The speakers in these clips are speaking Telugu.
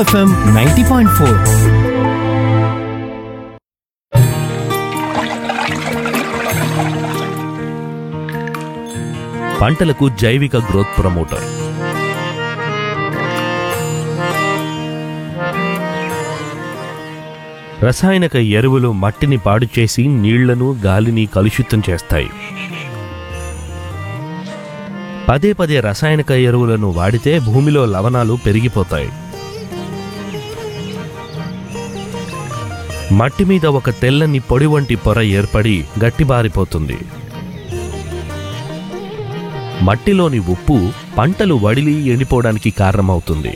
ఎఫ్ఎం నైంటీ పాయింట్ ఫోర్ పంటలకు జైవిక గ్రోత్ ప్రమోటర్ రసాయనిక ఎరువులు మట్టిని పాడు చేసి నీళ్లను గాలిని కలుషితం చేస్తాయి పదే పదే రసాయనిక ఎరువులను వాడితే భూమిలో లవణాలు పెరిగిపోతాయి మట్టి మీద ఒక తెల్లని పొడి వంటి పొర ఏర్పడి గట్టిబారిపోతుంది మట్టిలోని ఉప్పు పంటలు వడిలి ఎండిపోవడానికి కారణమవుతుంది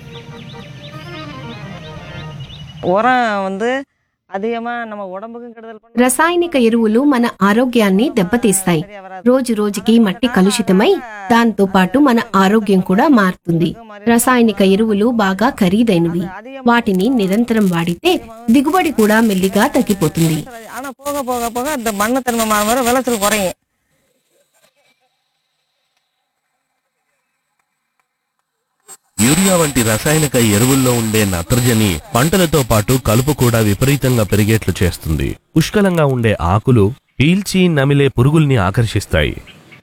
உரம் வந்து அதிகமா நம்ம உடம்புக்கும் கெடுதல் பண்ணும். రసాయనిక ఎరువులు మన ఆరోగ్యాన్ని దెబ్బతీస్తాయి சரியா வராது. రోజు రోజుకి మట్టి కలుషితమై దాంతో పాటు మన ఆరోగ్యం కూడా మారుతుంది రసాయనిక ఎరువులు బాగా ఖరీదైనవి వాటిని నిరంతరం వాడితే దిగుబడి కూడా మెల్లిగా తగ్గిపోతుంది ஆனா போக போக போக இந்த மண்ணு தன்மை மாற மாற விளைச்சல் குறையும் యూరియా వంటి రసాయనిక ఎరువుల్లో ఉండే నత్రజని పంటలతో పాటు కలుపు కూడా విపరీతంగా పెరిగేట్లు చేస్తుంది పుష్కలంగా ఉండే ఆకులు పీల్చి నమిలే పురుగుల్ని ఆకర్షిస్తాయి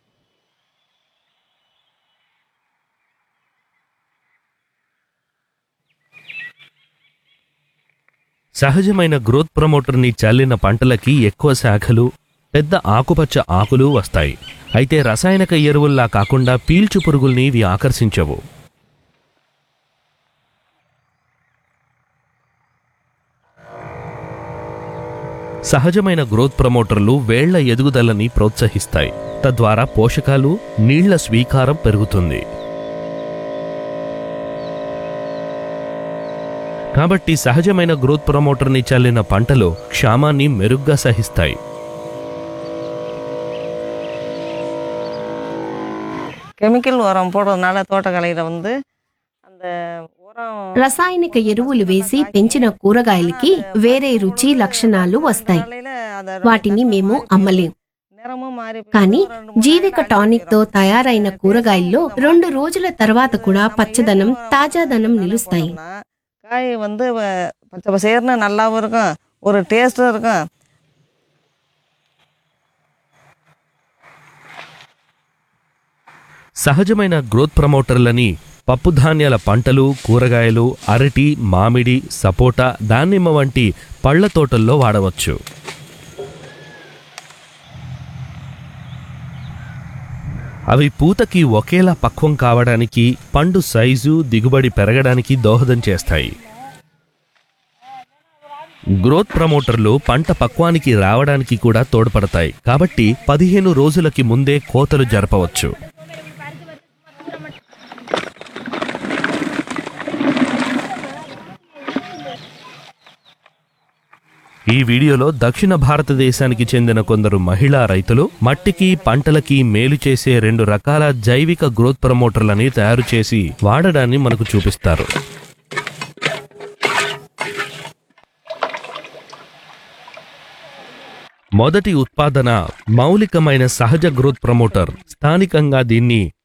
సహజమైన గ్రోత్ ప్రమోటర్ని చల్లిన పంటలకి ఎక్కువ శాఖలు పెద్ద ఆకుపచ్చ ఆకులు వస్తాయి అయితే రసాయనిక ఎరువుల్లా కాకుండా పీల్చు పురుగుల్ని ఇవి ఆకర్షించవు సహజమైన గ్రోత్ ప్రమోటర్లు వేళ్ల ఎదుగుదలని ప్రోత్సహిస్తాయి తద్వారా పోషకాలు నీళ్ల స్వీకారం పెరుగుతుంది కాబట్టి సహజమైన గ్రోత్ ప్రమోటర్ని చల్లిన పంటలు క్షామాన్ని మెరుగ్గా సహిస్తాయి கெமிக்கல் உரம் போடுறதுனால தோட்டக்கலையில வந்து அந்த உரம் రసాయనిక ఎరువులు వేసి పెంచిన కూరగాయలకి వేరే రుచి లక్షణాలు వస్తాయి காலையில அந்த వాటిని మేము అమ్మలేం நிறமும் மாறி போய் కానీ ஒரு ரெண்டு மூணு జీవిక టానిక్ తో తయారైన కూరగాయల్లో రెండు రోజుల తర్వాత కూడా పచ్చదనం తాజాదనం నిలుస్తాయి போட்டோம்னா, காய் வந்து வ- பச்சை பசேர்னு நல்லாவும் இருக்கும் ஒரு டேஸ்டும் இருக்கும் సహజమైన గ్రోత్ ప్రమోటర్లని పప్పుధాన్యాల పంటలు కూరగాయలు అరటి మామిడి సపోటా దానిమ్మ వంటి పళ్ల తోటల్లో వాడవచ్చు అవి పూతకి ఒకేలా పక్వం కావడానికి పండు సైజు దిగుబడి పెరగడానికి దోహదం చేస్తాయి గ్రోత్ ప్రమోటర్లు పంట పక్వానికి రావడానికి కూడా తోడ్పడతాయి కాబట్టి పదిహేను రోజులకి ముందే కోతలు జరపవచ్చు ఈ వీడియోలో దక్షిణ భారతదేశానికి చెందిన కొందరు మహిళా రైతులు మట్టికి పంటలకి మేలు చేసే రెండు రకాల జైవిక గ్రోత్ ప్రమోటర్లని తయారు చేసి వాడడాన్ని మనకు చూపిస్తారు మొదటి ఉత్పాదన మౌలికమైన సహజ గ్రోత్ ప్రమోటర్ స్థానికంగా దీన్ని